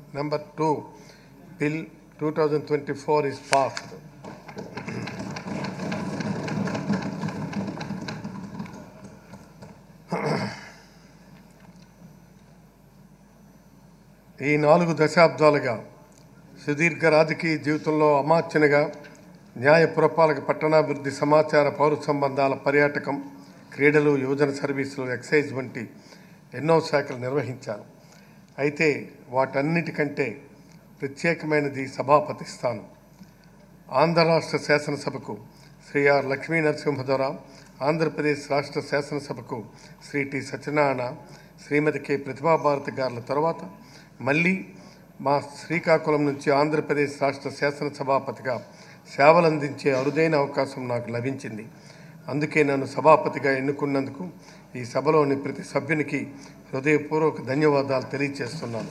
number two, Bill 2024 is passed. ఈ నాలుగు దశాబ్దాలుగా సుదీర్ఘ రాజకీయ జీవితంలో అమాత్యనగా న్యాయ పురపాలక పట్టణాభివృద్ధి సమాచార పౌర సంబంధాల పర్యాటకం క్రీడలు యువజన సర్వీసులు ఎక్సైజ్ వంటి ఎన్నో శాఖలు నిర్వహించాను అయితే వాటన్నిటికంటే ప్రత్యేకమైనది సభాపతి స్థానం ఆంధ్ర రాష్ట్ర శాసనసభకు శ్రీ ఆర్ లక్ష్మీ నరసింహదొర ఆంధ్రప్రదేశ్ రాష్ట్ర శాసనసభకు శ్రీ టి సత్యనారాయణ శ్రీమతి కె ప్రతిభాభారతి గారుల తర్వాత మళ్ళీ మా శ్రీకాకుళం నుంచి ఆంధ్రప్రదేశ్ రాష్ట్ర శాసనసభాపతిగా సేవలందించే అరుదైన అవకాశం నాకు లభించింది అందుకే నన్ను సభాపతిగా ఎన్నుకున్నందుకు ఈ సభలోని ప్రతి సభ్యునికి హృదయపూర్వక ధన్యవాదాలు తెలియజేస్తున్నాను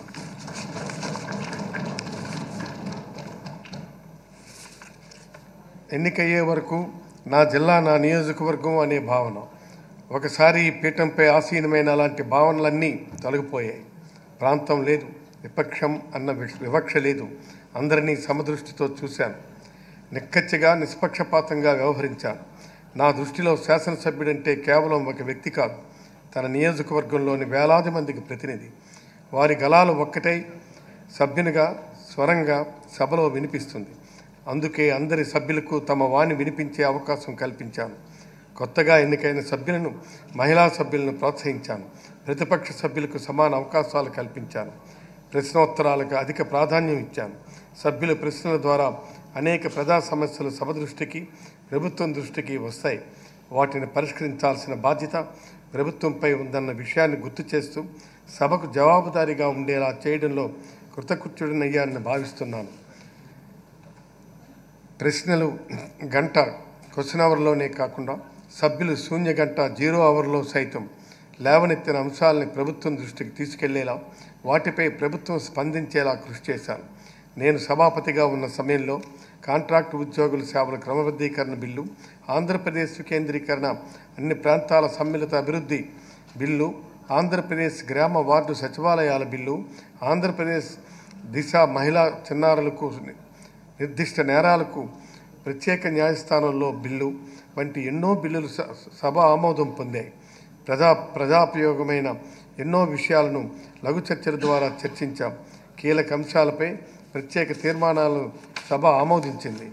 ఎన్నికయ్యే వరకు నా జిల్లా నా నియోజకవర్గం అనే భావన ఒకసారి ఈ పీఠంపై ఆసీనమైన అలాంటి భావనలన్నీ తొలగిపోయాయి ప్రాంతం లేదు విపక్షం అన్న వి- వివక్ష లేదు అందరినీ సమదృష్టితో చూశాను నిక్కచ్చిగా నిష్పక్షపాతంగా వ్యవహరించాను నా దృష్టిలో శాసనసభ్యుడంటే కేవలం ఒక వ్యక్తి కాదు తన నియోజకవర్గంలోని వేలాది మందికి ప్రతినిధి వారి గలాలు ఒక్కటై సభ్యునిగా స్వరంగా సభలో వినిపిస్తుంది అందుకే అందరి సభ్యులకు తమ వాణి వినిపించే అవకాశం కల్పించాను కొత్తగా ఎన్నికైన సభ్యులను మహిళా సభ్యులను ప్రోత్సహించాను ప్రతిపక్ష సభ్యులకు సమాన అవకాశాలు కల్పించాను ప్రశ్నోత్తరాలకు అధిక ప్రాధాన్యం ఇచ్చాను సభ్యుల ప్రశ్నల ద్వారా అనేక ప్రజా సమస్యలు సభ దృష్టికి ప్రభుత్వం దృష్టికి వస్తాయి వాటిని పరిష్కరించాల్సిన బాధ్యత ప్రభుత్వంపై ఉందన్న విషయాన్ని గుర్తు చేస్తూ సభకు జవాబుదారీగా ఉండేలా చేయడంలో కృతకృత్యుడినయ్యానని భావిస్తున్నాను ప్రశ్నలు గంట క్వశ్చన్ అవర్లోనే కాకుండా సభ్యులు శూన్య గంట జీరో అవర్లో సైతం లేవనెత్తిన అంశాలని ప్రభుత్వం దృష్టికి తీసుకెళ్లేలా వాటిపై ప్రభుత్వం స్పందించేలా కృషి చేశాను నేను సభాపతిగా ఉన్న సమయంలో కాంట్రాక్ట్ ఉద్యోగుల సేవల క్రమబద్ధీకరణ బిల్లు ఆంధ్రప్రదేశ్ వికేంద్రీకరణ అన్ని ప్రాంతాల సమ్మిళిత అభివృద్ధి బిల్లు ఆంధ్రప్రదేశ్ గ్రామ వార్డు సచివాలయాల బిల్లు ఆంధ్రప్రదేశ్ దిశ మహిళా చిన్నారులకు నిర్దిష్ట నేరాలకు ప్రత్యేక న్యాయస్థానంలో బిల్లు వంటి ఎన్నో బిల్లులు స- సభ ఆమోదం పొందాయి ప్రజా ప్రజాపయోగమైన ఎన్నో విషయాలను లఘు చర్చల ద్వారా చర్చించాం కీలక అంశాలపై ప్రత్యేక తీర్మానాలను సభ ఆమోదించింది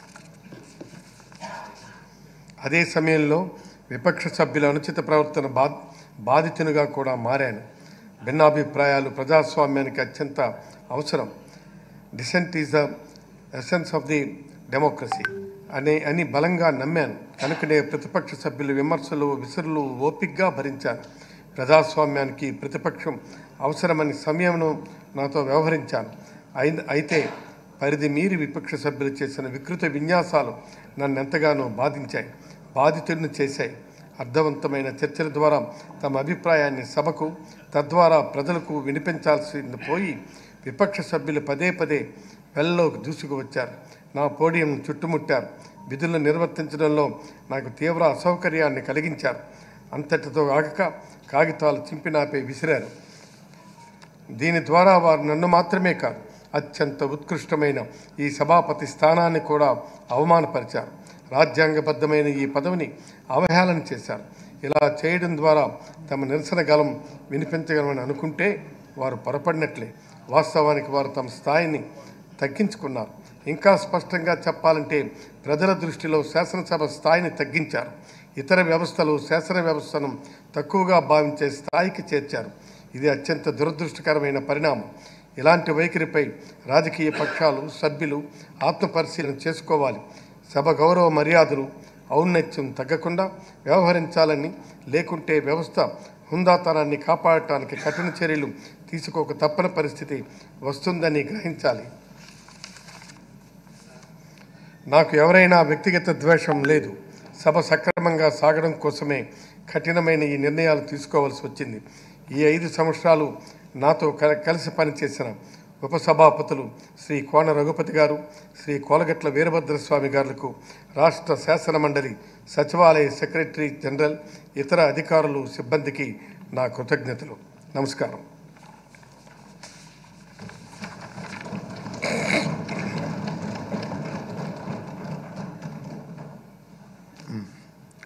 అదే సమయంలో విపక్ష సభ్యుల అనుచిత ప్రవర్తన బా బాధితునిగా కూడా మారాను భిన్నాభిప్రాయాలు ప్రజాస్వామ్యానికి అత్యంత అవసరం dissent is the essence of the democracy అనే అని బలంగా నమ్మాను కనుకనే ప్రతిపక్ష సభ్యుల విమర్శలు విసురులు ఓపిగ్గా భరించాను ప్రజాస్వామ్యానికి ప్రతిపక్షం అవసరమని సమయంలో నాతో వ్యవహరించాను అయి- అయితే పరిధి మీరి విపక్ష సభ్యులు చేసిన వికృత విన్యాసాలు నన్ను ఎంతగానో బాధించాయి బాధితుడిని చేశాయి అర్థవంతమైన చర్చల ద్వారా తమ అభిప్రాయాన్ని సభకు తద్వారా ప్రజలకు వినిపించాల్సింది పోయి విపక్ష సభ్యులు పదే పదే వెల్లోకి దూసుకువచ్చారు నా పోడియం చుట్టుముట్టారు విధులను నిర్వర్తించడంలో నాకు తీవ్ర అసౌకర్యాన్ని కలిగించారు అంతటితో ఆగక కాగితాలు చింపినాపై విసిరారు దీని ద్వారా వారు నన్ను మాత్రమే కాదు అత్యంత ఉత్కృష్టమైన ఈ సభాపతి స్థానాన్ని కూడా అవమానపరిచారు రాజ్యాంగబద్ధమైన ఈ పదవిని అవహేళన చేశారు ఇలా చేయడం ద్వారా తమ నిరసన గలం వినిపించగలమని అనుకుంటే వారు పొరపడినట్లే వాస్తవానికి వారు తమ స్థాయిని తగ్గించుకున్నారు ఇంకా స్పష్టంగా చెప్పాలంటే ప్రజల దృష్టిలో శాసనసభ స్థాయిని తగ్గించారు ఇతర వ్యవస్థలు శాసన వ్యవస్థను తక్కువగా భావించే స్థాయికి చేర్చారు ఇది అత్యంత దురదృష్టకరమైన పరిణామం ఇలాంటి వైఖరిపై రాజకీయ పక్షాలు సభ్యులు ఆత్మపరిశీలన చేసుకోవాలి సభ గౌరవ మర్యాదలు ఔన్నత్యం తగ్గకుండా వ్యవహరించాలని లేకుంటే వ్యవస్థ హుందాతనాన్ని కాపాడటానికి కఠిన చర్యలు తీసుకోక తప్పని పరిస్థితి వస్తుందని గ్రహించాలి నాకు ఎవరైనా వ్యక్తిగత ద్వేషం లేదు సభ సక్రమంగా సాగడం కోసమే కఠినమైన ఈ నిర్ణయాలు తీసుకోవాల్సి వచ్చింది ఈ ఐదు సంవత్సరాలు నాతో కల- కలిసి పనిచేసిన ఉపసభాపతులు శ్రీ కోన రఘుపతి గారు శ్రీ కోలగట్ల వీరభద్రస్వామి గారులకు రాష్ట్ర శాసన మండలి సచివాలయ సెక్రటరీ జనరల్ ఇతర అధికారులు సిబ్బందికి నా కృతజ్ఞతలు నమస్కారం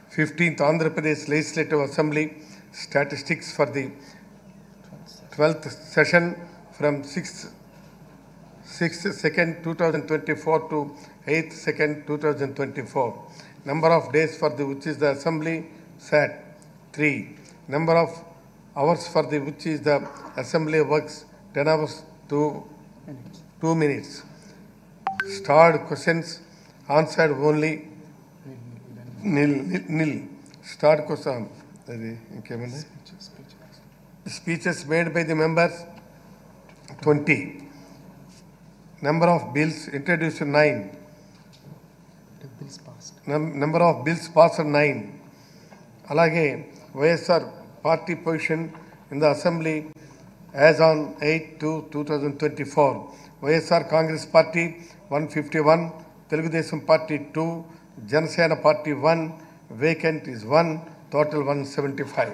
15th Andhra Pradesh Legislative Assembly statistics for the 12th session from 6th 6th second 2024 to 8th second 2024. Number of days for the which is the assembly sat 3. Number of hours for the which is the assembly works 10 hours to 2 minutes. Starred questions answered only nil nil, nil. Starred question అది ఇంకేమైనా speeches made by the members 20 number of bills introduced 9 bills passed. Num- number of bills passed 9 అలాగే YSR party position in the assembly as on eight to two thousand twenty four YSR Congress party one fifty one Telugu Desam party two Jana Sena party one vacant is one total one seventy five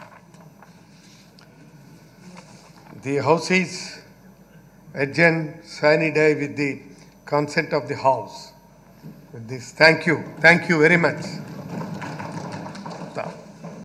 The House is adjourned sine die with the consent of the House. With this, thank you, thank you very much.